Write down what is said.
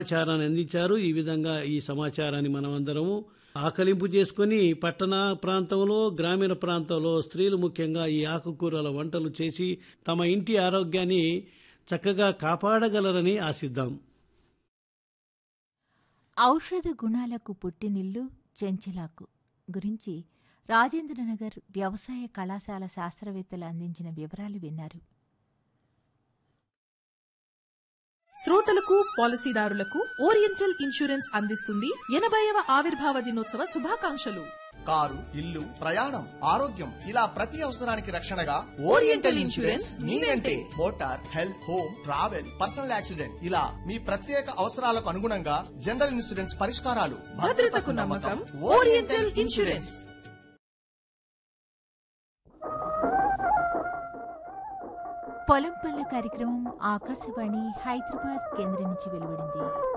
సమాచారాన్ని అందించారు ఈ విధంగా ఈ సమాచారాన్ని మనమందరము ఆకలింపు చేసుకుని పట్టణ ప్రాంతంలో గ్రామీణ ప్రాంతంలో స్త్రీలు ముఖ్యంగా ఈ ఆకుకూరల వంటలు చేసి తమ ఇంటి ఆరోగ్యాన్ని చక్కగా కాపాడగలరని ఆశిద్దాం ఔషధ గుణాలకు పుట్టినిల్లు చెంచలాకు గురించి రాజేంద్రనగర్ వ్యవసాయ కళాశాల శాస్త్రవేత్తలు అందించిన వివరాలు విన్నారు శ్రోతలకు పాలసీదారులకు ఓరియంటల్ ఇన్సూరెన్స్ అందిస్తుంది ఎనభైవ ఆవిర్భావ దినోత్సవ శుభాకాంక్షలు కారు ఇల్లు ప్రయాణం ఆరోగ్యం ఇలా ప్రతి అవసరానికి రక్షణగా ఓరియంటల్ ఇన్సూరెన్స్ మీ వెంటే motor health home travel personal accident ఇలా మీ ప్రత్యేక అవసరాలకు అనుగుణంగా జనరల్ ఇన్సూరెన్స్ పరిష్కారాలు భద్రతకు నమ్మకం ఓరియంటల్ ఇన్సూరెన్స్ పొలం పల్ల కార్యక్రమం ఆకాశవాణి హైదరాబాద్ కేంద్రం నుంచి వెలువడింది